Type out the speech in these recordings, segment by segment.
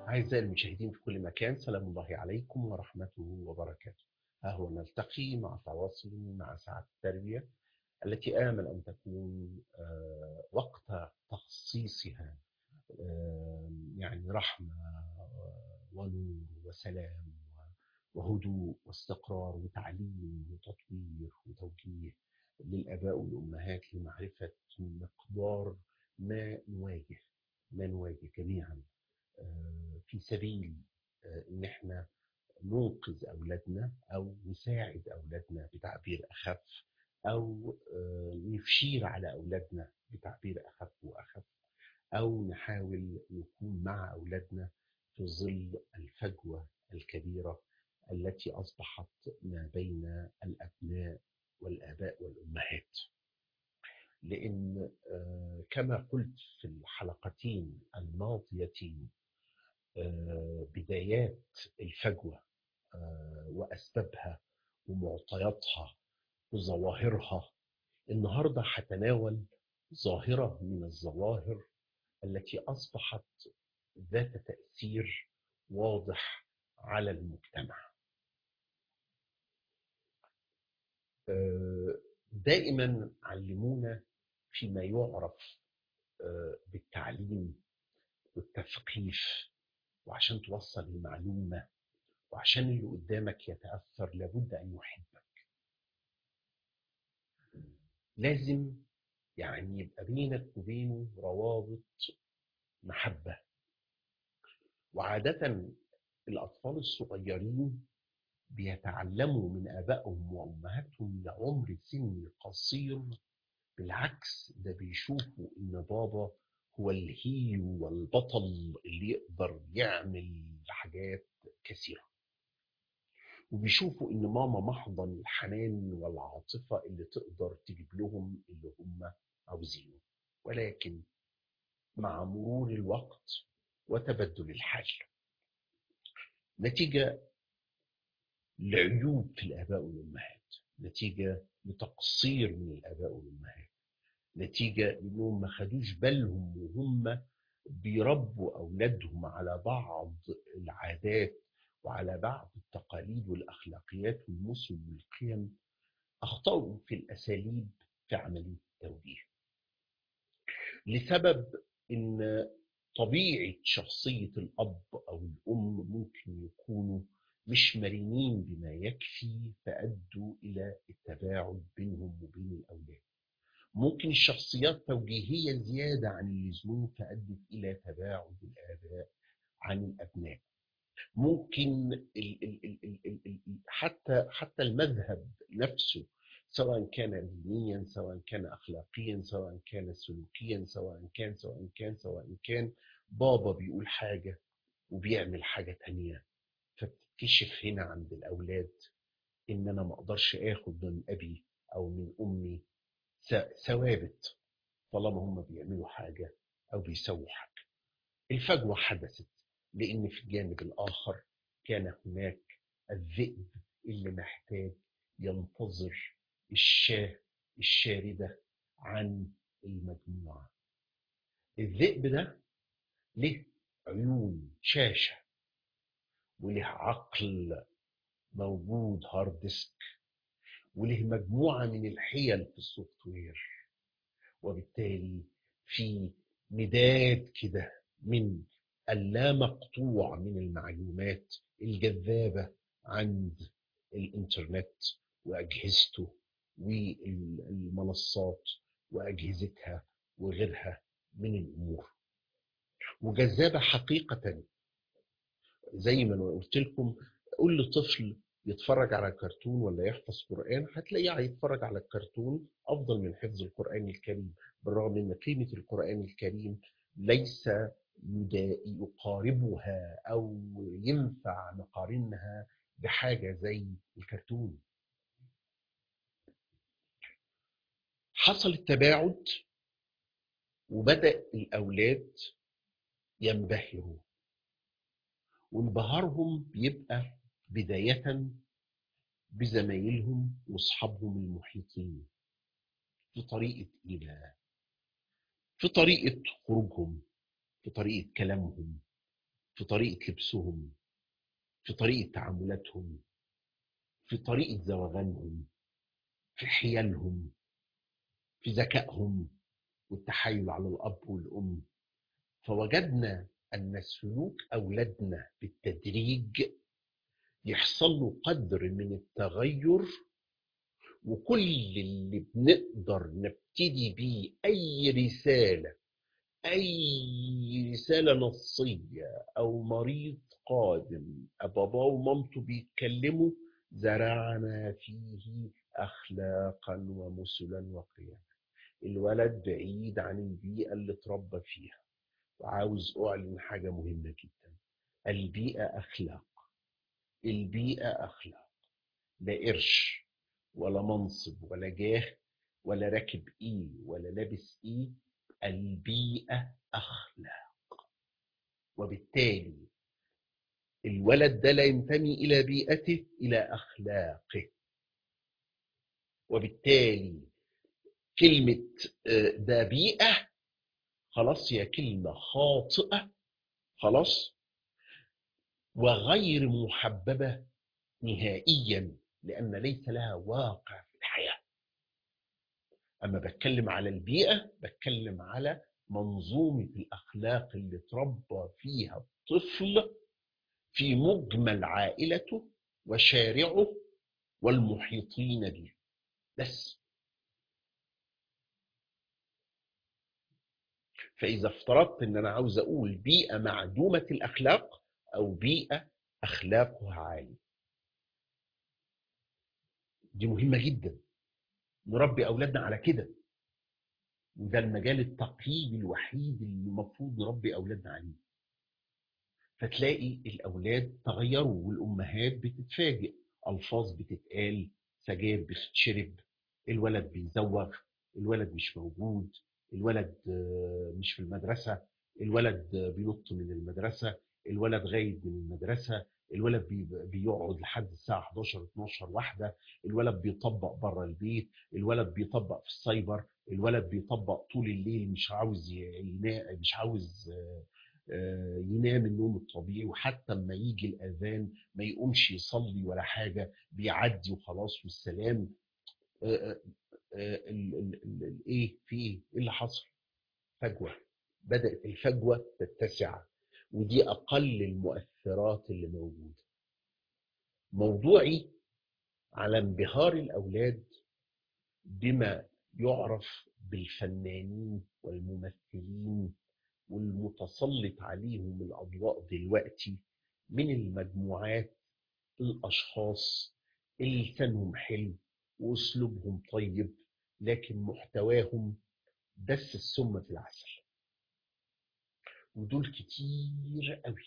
أعزائي المشاهدين في كل مكان سلام الله عليكم ورحمته وبركاته ها هو نلتقي مع تواصل مع ساعة التربية التي آمل أن تكون آه، وقت تخصيصها آه، يعني رحمة ونور وسلام وهدوء واستقرار وتعليم وتطوير وتوجيه للآباء والأمهات لمعرفة مقدار ما نواجه ما نواجه جميعا آه، في سبيل آه، ان احنا ننقذ اولادنا او نساعد اولادنا بتعبير اخف او آه، نشير على اولادنا بتعبير اخف واخف او نحاول نكون مع اولادنا في ظل الفجوه الكبيره التي اصبحت ما بين الابناء والاباء والامهات لان آه، كما قلت في الحلقتين الماضيتين آه، بدايات الفجوه آه، واسبابها ومعطياتها وظواهرها النهارده هتناول ظاهره من الظواهر التي اصبحت ذات تاثير واضح على المجتمع آه، دائما علمونا فيما يعرف آه، بالتعليم والتثقيف وعشان توصل المعلومه وعشان اللي قدامك يتاثر لابد ان يحبك لازم يعني يبقى بينك وبينه روابط محبه وعاده الاطفال الصغيرين بيتعلموا من ابائهم وامهاتهم لعمر سني قصير بالعكس ده بيشوفوا ان بابا هو الهيرو والبطل اللي يقدر يعمل حاجات كثيره وبيشوفوا ان ماما محضن الحنان والعاطفه اللي تقدر تجيب لهم اللي هم عاوزينه ولكن مع مرور الوقت وتبدل الحال نتيجه لعيوب في الآباء والأمهات نتيجة لتقصير من الآباء والأمهات نتيجة لأنهم ما خدوش بالهم وهم بيربوا أولادهم على بعض العادات وعلى بعض التقاليد والأخلاقيات والمثل والقيم أخطأوا في الأساليب في عملية التوجيه لسبب إن طبيعة شخصية الأب أو الأم ممكن يكونوا مش مرنين بما يكفي فأدوا إلى التباعد بينهم وبين الأولاد ممكن الشخصيات توجيهية زيادة عن اللزوم فأدت إلى تباعد الآباء عن الأبناء ممكن ال ال ال ال ال ال حتى حتى المذهب نفسه سواء كان دينيا سواء كان اخلاقيا سواء كان سلوكيا سواء كان سواء كان سواء كان بابا بيقول حاجه وبيعمل حاجه تانيه فبتكتشف هنا عند الاولاد ان انا ما اقدرش اخد من ابي او من امي ثوابت طالما هم بيعملوا حاجه او بيسووا حاجه الفجوه حدثت لان في الجانب الاخر كان هناك الذئب اللي محتاج ينتظر الشاه الشارده عن المجموعه الذئب ده له عيون شاشه وله عقل موجود هارد ديسك وله مجموعه من الحيل في السوفت وير وبالتالي في مداد كده من اللا مقطوع من المعلومات الجذابه عند الانترنت واجهزته والمنصات واجهزتها وغيرها من الامور وجذابه حقيقه زي ما أنا قلت لكم قول لطفل يتفرج على كرتون ولا يحفظ قرآن هتلاقيه هيتفرج على الكرتون أفضل من حفظ القرآن الكريم بالرغم أن قيمة القرآن الكريم ليس يدا- يقاربها أو ينفع نقارنها بحاجة زي الكرتون حصل التباعد وبدأ الأولاد ينبهروا وانبهارهم بيبقى بداية بزمايلهم واصحابهم المحيطين في طريقة ايه بقى؟ في طريقة خروجهم في طريقة كلامهم في طريقة لبسهم في طريقة تعاملاتهم في طريقة زواغانهم في حيالهم في ذكائهم والتحايل على الأب والأم فوجدنا أن سلوك أولادنا بالتدريج يحصل له قدر من التغير وكل اللي بنقدر نبتدي بيه أي رسالة أي رسالة نصية أو مريض قادم باباه ومامته بيتكلموا زرعنا فيه أخلاقا ومثلا وقيما الولد بعيد عن البيئة اللي اتربى فيها وعاوز أعلن حاجة مهمة جدا البيئة أخلاق البيئة أخلاق لا قرش ولا منصب ولا جاه ولا راكب إيه ولا لابس إيه البيئة أخلاق وبالتالي الولد ده لا ينتمي إلى بيئته إلى أخلاقه وبالتالي كلمة آه، ده بيئة خلاص هي كلمة خاطئة خلاص وغير محببة نهائيا لأن ليس لها واقع في الحياة أما بتكلم على البيئة بتكلم على منظومة الأخلاق اللي تربى فيها الطفل في مجمل عائلته وشارعه والمحيطين به بس فإذا افترضت إن أنا عاوز أقول بيئة معدومة الأخلاق أو بيئة أخلاقها عالية دي مهمة جدا نربي أولادنا على كده وده المجال التقييمي الوحيد اللي المفروض نربي أولادنا عليه فتلاقي الأولاد تغيروا والأمهات بتتفاجئ ألفاظ بتتقال سجاير بتتشرب الولد بيزوغ الولد مش موجود الولد آه، مش في المدرسة الولد آه، بينط من المدرسة الولد غايب من المدرسة الولد بي- بيقعد لحد الساعة 11 12 واحدة الولد بيطبق بره البيت الولد بيطبق في السايبر الولد بيطبق طول الليل مش عاوز ينام مش عاوز آه، آه، ينام النوم الطبيعي وحتى اما يجي الاذان ما يقومش يصلي ولا حاجه بيعدي وخلاص والسلام آه، آه، آه، ال- ال- ال- ال- ايه في ايه إيه اللي حصل فجوه بدات الفجوه تتسع ودي اقل المؤثرات اللي موجوده موضوعي على انبهار الاولاد بما يعرف بالفنانين والممثلين والمتسلط عليهم الاضواء دلوقتي من المجموعات الاشخاص اللي لسانهم حلو واسلوبهم طيب لكن محتواهم بس السم في العسل ودول كتير قوي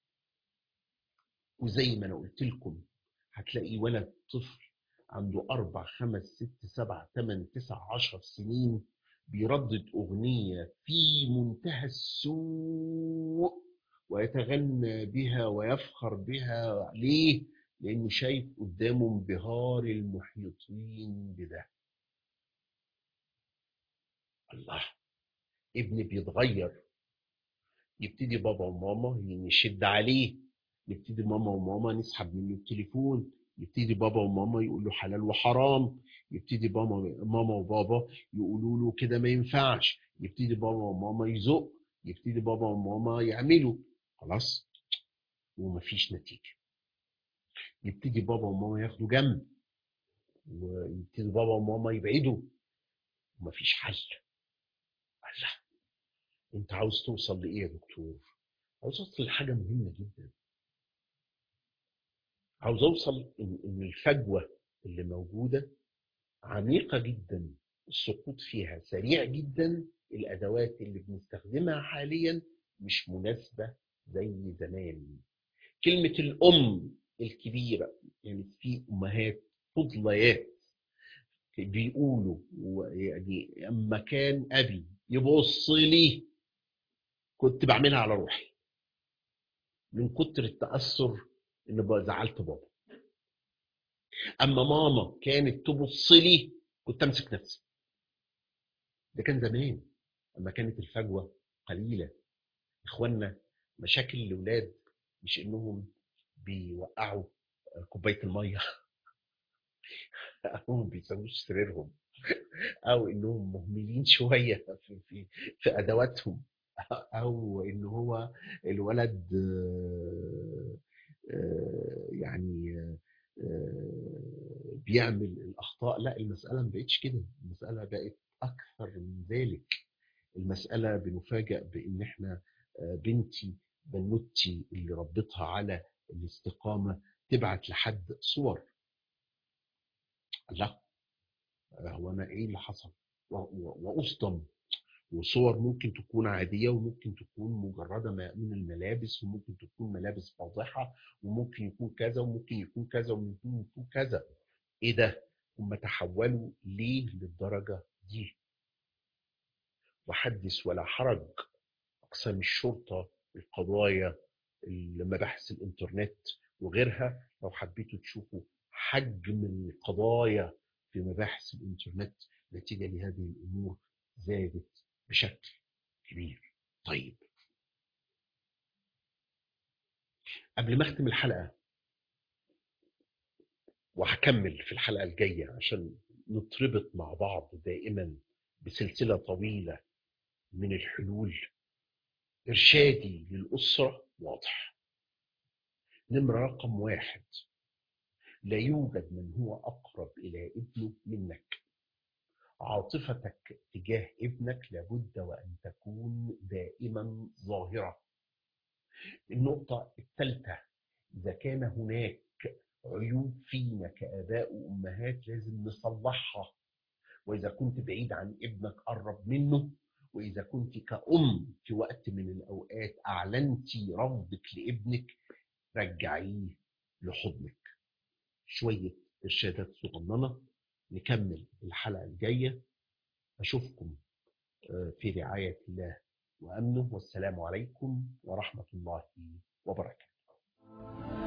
وزي ما انا قلت لكم هتلاقي ولد طفل عنده أربع خمس ست سبع ثمان تسع عشر سنين بيردد أغنية في منتهى السوء ويتغنى بها ويفخر بها ليه؟ لأنه شايف قدامه انبهار المحيطين بده الله ابني بيتغير يبتدي بابا وماما نشد عليه يبتدي ماما وماما نسحب منه التليفون يبتدي بابا وماما يقول له حلال وحرام يبتدي بابا ماما وبابا يقولوا له كده ما ينفعش يبتدي بابا وماما يزق يبتدي بابا وماما يعملوا خلاص ومفيش نتيجة يبتدي بابا وماما ياخدوا جنب ويبتدي بابا وماما يبعدوا ومفيش حل الله انت عاوز توصل لايه يا دكتور عاوز اوصل لحاجه مهمه جدا عاوز اوصل ان ان الفجوه اللي موجوده عميقه جدا السقوط فيها سريع جدا الادوات اللي بنستخدمها حاليا مش مناسبه زي زمان كلمه الام الكبيره يعني في امهات فضليات بيقولوا يعني اما كان ابي يبص لي كنت بعملها على روحي من كتر التاثر ان بقى زعلت بابا اما ماما كانت تبص لي كنت امسك نفسي ده كان زمان اما كانت الفجوه قليله اخوانا مشاكل الاولاد مش انهم بيوقعوا كوبايه الميه او ما بيسووش سريرهم او انهم مهملين شويه في في, في ادواتهم او ان هو الولد آه، آه، يعني آه، بيعمل الاخطاء لا المساله ما بقتش كده المساله بقت اكثر من ذلك المساله بنفاجئ بان احنا آه، بنتي بنوتي اللي ربيتها على الاستقامه تبعت لحد صور لا هو انا ايه اللي حصل و- و- واصدم وصور ممكن تكون عاديه وممكن تكون مجرده ما- من الملابس وممكن تكون ملابس فاضحه وممكن يكون كذا وممكن يكون كذا وممكن يكون كذا ايه ده هم تحولوا ليه للدرجه دي وحدث ولا حرج اقسام الشرطه القضايا مباحث الانترنت وغيرها لو حبيتوا تشوفوا حجم القضايا في مباحث الانترنت نتيجه لهذه الامور زادت بشكل كبير طيب قبل ما اختم الحلقه وهكمل في الحلقه الجايه عشان نتربط مع بعض دائما بسلسله طويله من الحلول ارشادي للاسره واضح نمره رقم واحد لا يوجد من هو اقرب الى ابنه منك عاطفتك تجاه ابنك لابد وان تكون دائما ظاهره النقطه الثالثه اذا كان هناك عيوب فينا كاباء وامهات لازم نصلحها واذا كنت بعيد عن ابنك قرب منه واذا كنت كأم في وقت من الاوقات اعلنتي رفضك لابنك رجعيه لحضنك شويه ارشادات صغننه نكمل الحلقه الجايه اشوفكم آه، في رعايه الله وامنه والسلام عليكم ورحمه الله وبركاته